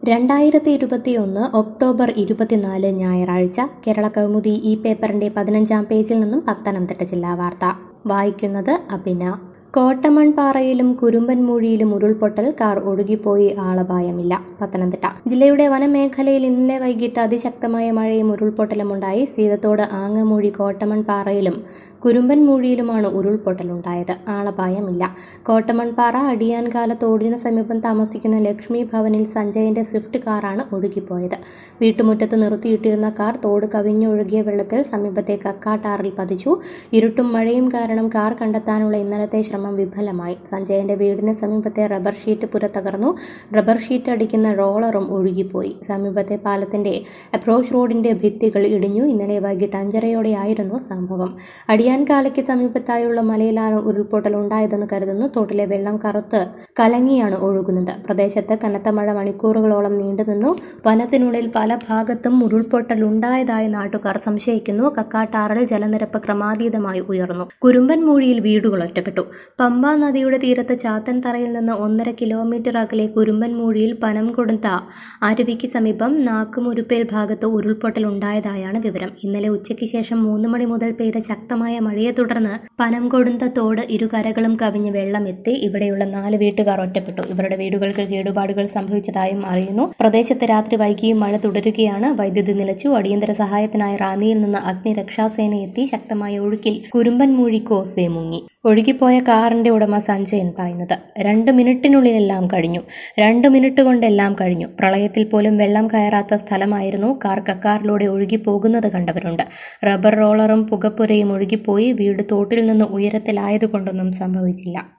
രണ്ടായിരത്തി ഇരുപത്തിയൊന്ന് ഒക്ടോബർ ഇരുപത്തിനാല് ഞായറാഴ്ച കേരള കൗമുദി ഈ പേപ്പറിന്റെ പതിനഞ്ചാം പേജിൽ നിന്നും പത്തനംതിട്ട ജില്ലാ വാർത്ത വായിക്കുന്നത് അഭിന കോട്ടമൺപാറയിലും കുരുമ്പൻമൂഴിയിലും ഉരുൾപൊട്ടൽ കാർ ഒഴുകിപ്പോയി ആളപായമില്ല പത്തനംതിട്ട ജില്ലയുടെ വനമേഖലയിൽ ഇന്നലെ വൈകിട്ട് അതിശക്തമായ മഴയും ഉരുൾപൊട്ടലും ഉണ്ടായി സീതത്തോട് ആങ്ങമൂഴി കോട്ടമൺപാറയിലും കുരുമ്പൻമൂഴിയിലുമാണ് ഉരുൾപൊട്ടലുണ്ടായത് ആളപായമില്ല കോട്ടമൺപാറ അടിയാൻകാല തോടിന് സമീപം താമസിക്കുന്ന ലക്ഷ്മി ഭവനിൽ സഞ്ജയന്റെ സ്വിഫ്റ്റ് കാറാണ് ഒഴുകിപ്പോയത് വീട്ടുമുറ്റത്ത് നിർത്തിയിട്ടിരുന്ന കാർ തോട് കവിഞ്ഞൊഴുകിയ വെള്ളത്തിൽ സമീപത്തെ കക്കാട്ടാറിൽ പതിച്ചു ഇരുട്ടും മഴയും കാരണം കാർ കണ്ടെത്താനുള്ള ഇന്നലത്തെ ശ്രമം വിഫലമായി സഞ്ജയന്റെ വീടിന് സമീപത്തെ റബ്ബർ ഷീറ്റ് പുറത്തകർന്നു റബ്ബർ ഷീറ്റ് അടിക്കുന്ന റോളറും ഒഴുകിപ്പോയി സമീപത്തെ പാലത്തിന്റെ അപ്രോച്ച് റോഡിന്റെ ഭിത്തികൾ ഇടിഞ്ഞു ഇന്നലെ വൈകിട്ട് അഞ്ചരയോടെയായിരുന്നു സംഭവം അടിയാൻകാലയ്ക്ക് സമീപത്തായുള്ള മലയിലാണ് ഉരുൾപൊട്ടൽ ഉണ്ടായതെന്ന് കരുതുന്നു തോട്ടിലെ വെള്ളം കറുത്ത് കലങ്ങിയാണ് ഒഴുകുന്നത് പ്രദേശത്ത് കനത്ത മഴ മണിക്കൂറുകളോളം നീണ്ടുനിന്നു വനത്തിനുള്ളിൽ പല ഭാഗത്തും ഉരുൾപൊട്ടൽ ഉണ്ടായതായി നാട്ടുകാർ സംശയിക്കുന്നു കക്കാട്ടാറിൽ ജലനിരപ്പ് ക്രമാതീതമായി ഉയർന്നു കുരുമ്പൻമൂഴിയിൽ വീടുകൾ ഒറ്റപ്പെട്ടു പമ്പ നദിയുടെ തീരത്ത് ചാത്തൻതറയിൽ നിന്ന് ഒന്നര കിലോമീറ്റർ അകലെ കുരുമ്പൻമൂഴിയിൽ പനം കൊടുത്ത അരുവിക്ക് സമീപം നാക്കുമുരുപ്പേൽ ഭാഗത്ത് ഉരുൾപൊട്ടൽ ഉണ്ടായതായാണ് വിവരം ഇന്നലെ ഉച്ചയ്ക്ക് ശേഷം മൂന്ന് മണി മുതൽ പെയ്ത ശക്തമായ മഴയെ തുടർന്ന് പനം കൊടുത്ത തോട് ഇരുകരകളും കവിഞ്ഞ് വെള്ളം എത്തി ഇവിടെയുള്ള നാല് വീട്ടുകാർ ഒറ്റപ്പെട്ടു ഇവരുടെ വീടുകൾക്ക് കേടുപാടുകൾ സംഭവിച്ചതായും അറിയുന്നു പ്രദേശത്ത് രാത്രി വൈകിയും മഴ തുടരുകയാണ് വൈദ്യുതി നിലച്ചു അടിയന്തര സഹായത്തിനായി റാന്നിയിൽ നിന്ന് അഗ്നിരക്ഷാസേന എത്തി ശക്തമായ ഒഴുക്കിൽ കുരുമ്പൻമൂഴി കോസ്വേ മുങ്ങി ഒഴുകിപ്പോയ കാറിന്റെ ഉടമ സഞ്ജയൻ പറയുന്നത് രണ്ട് മിനിറ്റിനുള്ളിൽ എല്ലാം കഴിഞ്ഞു രണ്ട് മിനിറ്റ് കൊണ്ടെല്ലാം കഴിഞ്ഞു പ്രളയത്തിൽ പോലും വെള്ളം കയറാത്ത സ്ഥലമായിരുന്നു കാർ കക്കാറിലൂടെ ഒഴുകി പോകുന്നത് കണ്ടവരുണ്ട് റബ്ബർ റോളറും പുകപ്പുരയും ഒഴുകിപ്പോയി വീട് തോട്ടിൽ നിന്ന് ഉയരത്തിലായതുകൊണ്ടൊന്നും സംഭവിച്ചില്ല